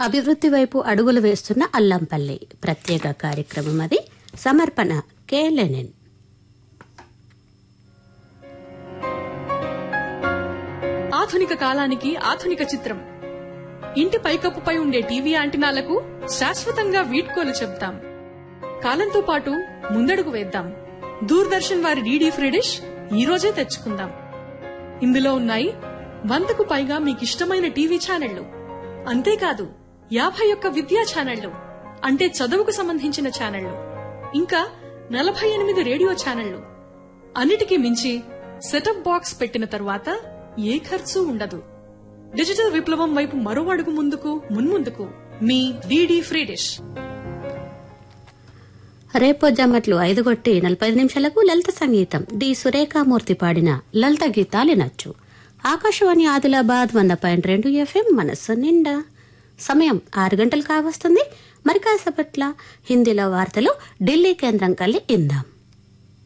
అభివృద్ధి వైపు అడుగులు వేస్తున్న అల్లంపల్లి ప్రత్యేక కార్యక్రమం అది సమర్పణ కే లెనిన్ ఆధునిక కాలానికి ఆధునిక చిత్రం ఇంటి పైకప్పుపై ఉండే టీవీ యాంటినాలకు శాశ్వతంగా వీడ్కోలు చెప్తాం కాలంతో పాటు ముందడుగు వేద్దాం దూరదర్శన్ వారి డీడీ ఫ్రీ డిష్ ఈ రోజే తెచ్చుకుందాం ఇందులో ఉన్నాయి వందకు పైగా మీకిష్టమైన టీవీ ఛానళ్లు అంతేకాదు యాభై ఒక్క విద్యా ఛానళ్లు అంటే చదువుకు సంబంధించిన ఛానళ్లు ఇంకా నలభై ఎనిమిది రేడియో ఛానళ్లు అన్నిటికీ మించి సెటప్ బాక్స్ పెట్టిన తరువాత ఏ ఖర్చు ఉండదు డిజిటల్ విప్లవం వైపు మరో అడుగు ముందుకు మున్ముందుకు మీ డీడీ ఫ్రీ డిష్ రేపో జమ్మట్లు ఐదు కొట్టి నలభై ఐదు నిమిషాలకు లలిత సంగీతం డి సురేఖామూర్తి పాడిన లలిత గీతాలు నచ్చు ఆకాశవాణి ఆదిలాబాద్ వంద పాయింట్ రెండు ఎఫ్ఎం మనస్సు నిండా సమయం ఆరు గంటలు కావస్తుంది మరి కాసేపట్ల హిందీలో వార్తలు ఢిల్లీ కేంద్రం కల్లి ఇందాం